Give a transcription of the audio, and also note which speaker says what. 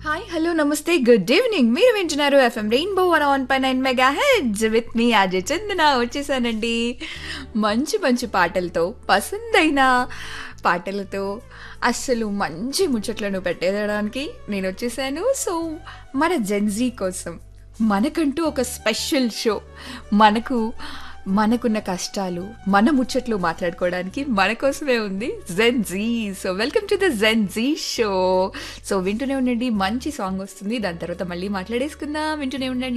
Speaker 1: hi hello namaste good evening మీరు వింటున్నారు FM rainbow one one పై నైన్ మెగా హెడ్జ్ విత్ మీ అజయ్ చందన వచ్చేసానండి మంచి మంచి పాటలతో పసందైన పాటలతో అస్సలు మంచి ముచ్చట్లను పెట్టేయడానికి నేను వచ్చేసాను సో మన జెన్జీ కోసం మనకంటూ ఒక స్పెషల్ షో మనకు మనకున్న కష్టాలు మన ముచ్చట్లు మాట్లాడుకోవడానికి మన కోసమే ఉంది gen Z so welcome to the gen Z show so వింటూనే ఉండండి మంచి సాంగ్ వస్తుంది దాని తర్వాత మళ్ళీ మాట్లాడేసుకుందాం వింటూనే ఉండండి